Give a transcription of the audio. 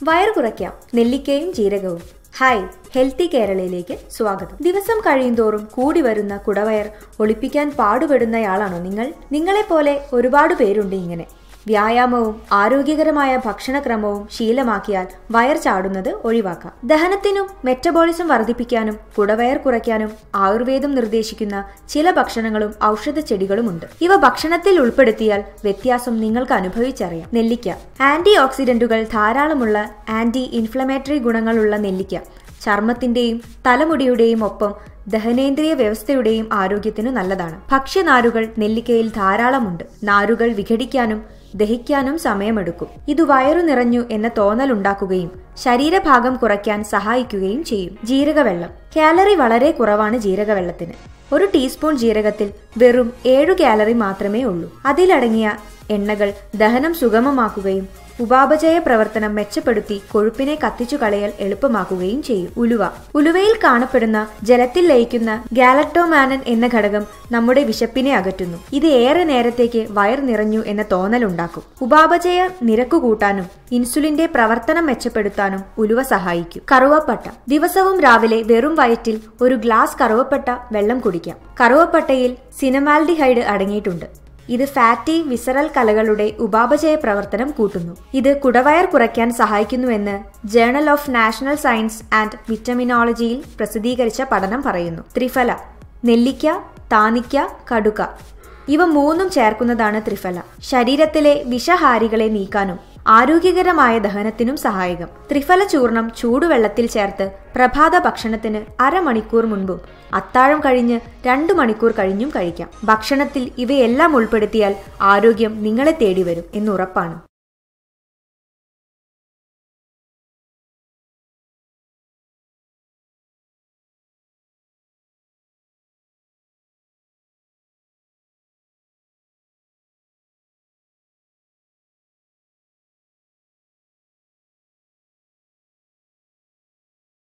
wire കുറയ്ക്കാം നെല്ലിക്കയും ജീരകവും hi healthy കേരളയിലേക്ക് സ്വാഗതം ദിവസം കഴിയുന്തോറും കൂടി വരുന്ന കുടവയർ ഒളിപ്പിക്കാൻ പാടുപെടുന്നയാളാണോ നിങ്ങൾ നിങ്ങളെപ്പോലെ ഒരുപാട് പേരുണ്ട് ഇങ്ങനെ വ്യായാമവും ആരോഗ്യകരമായ ഭക്ഷണക്രമവും ശീലമാക്കിയാൽ വയർ ചാടുന്നത് ഒഴിവാക്കാം ദഹനത്തിനും മെറ്റബോളിസം വർദ്ധിപ്പിക്കാനും കുടവയർ കുറയ്ക്കാനും ആയുർവേദം നിർദ്ദേശിക്കുന്ന ചില ഭക്ഷണങ്ങളും ഔഷധ ചെടികളുമുണ്ട് ഇവ ഭക്ഷണത്തിൽ ഉൾപ്പെടുത്തിയാൽ വ്യത്യാസം നിങ്ങൾക്ക് അനുഭവിച്ചറിയാം നെല്ലിക്ക ആന്റി ഓക്സിഡന്റുകൾ ധാരാളമുള്ള ആന്റി ഇൻഫ്ലമേറ്ററി ഗുണങ്ങളുള്ള നെല്ലിക്ക ചർമ്മത്തിന്റെയും തലമുടിയുടെയും ഒപ്പം ദഹനേന്ദ്രിയ വ്യവസ്ഥയുടെയും ആരോഗ്യത്തിനു നല്ലതാണ് ഭക്ഷ്യനാരുകൾ നെല്ലിക്കയിൽ ധാരാളമുണ്ട് നാരുകൾ വിഘടിക്കാനും ദഹിക്കാനും സമയമെടുക്കും ഇത് വയറു നിറഞ്ഞു എന്ന തോന്നലുണ്ടാക്കുകയും ശരീരഭാഗം കുറയ്ക്കാൻ സഹായിക്കുകയും ചെയ്യും ജീരകവെള്ളം കാലറി വളരെ കുറവാണ് ജീരകവെള്ളത്തിന് ഒരു ടീസ്പൂൺ ജീരകത്തിൽ വെറും ഏഴു കാലറി മാത്രമേ ഉള്ളൂ അതിലടങ്ങിയ എണ്ണകൾ ദഹനം സുഗമമാക്കുകയും ഉപാപചയ പ്രവർത്തനം മെച്ചപ്പെടുത്തി കൊഴുപ്പിനെ കത്തിച്ചു കളയൽ എളുപ്പമാക്കുകയും ചെയ്യും ഉലുവ ഉലുവയിൽ കാണപ്പെടുന്ന ജലത്തിൽ ലയിക്കുന്ന ഗാലക്ടോമാനൻ എന്ന ഘടകം നമ്മുടെ വിശപ്പിനെ അകറ്റുന്നു ഇത് ഏറെ നേരത്തേക്ക് വയർ നിറഞ്ഞു എന്ന തോന്നലുണ്ടാക്കും ഉപാപചയ നിരക്ക് കൂട്ടാനും ഇൻസുലിന്റെ പ്രവർത്തനം മെച്ചപ്പെടുത്താനും ഉലുവ സഹായിക്കും കറുവപ്പട്ട ദിവസവും രാവിലെ വെറും വയറ്റിൽ ഒരു ഗ്ലാസ് കറുവപ്പട്ട വെള്ളം കുടിക്കാം കറുവപ്പട്ടയിൽ സിനമാൽഡിഹൈഡ് അടങ്ങിയിട്ടുണ്ട് ഇത് ഫാറ്റി വിസറൽ കലകളുടെ ഉപാപചയ പ്രവർത്തനം കൂട്ടുന്നു ഇത് കുടവയർ കുറയ്ക്കാൻ സഹായിക്കുന്നുവെന്ന് journal of national science and വിറ്റമിനോളജിയിൽ പ്രസിദ്ധീകരിച്ച പഠനം പറയുന്നു ത്രിഫല നെല്ലിക്ക താനിക്ക കടുക ഇവ മൂന്നും ചേർക്കുന്നതാണ് ത്രിഫല ശരീരത്തിലെ വിഷഹാരികളെ നീക്കാനും ആരോഗ്യകരമായ ദഹനത്തിനും സഹായകം ത്രിഫല ചൂർണം ചൂടുവെള്ളത്തിൽ ചേർത്ത് പ്രഭാത ഭക്ഷണത്തിന് അരമണിക്കൂർ മുൻപും അത്താഴം കഴിഞ്ഞ് രണ്ടു മണിക്കൂർ കഴിഞ്ഞും കഴിക്കാം ഭക്ഷണത്തിൽ ഇവയെല്ലാം ഉൾപ്പെടുത്തിയാൽ ആരോഗ്യം നിങ്ങളെ തേടി വരും എന്നുറപ്പാണ്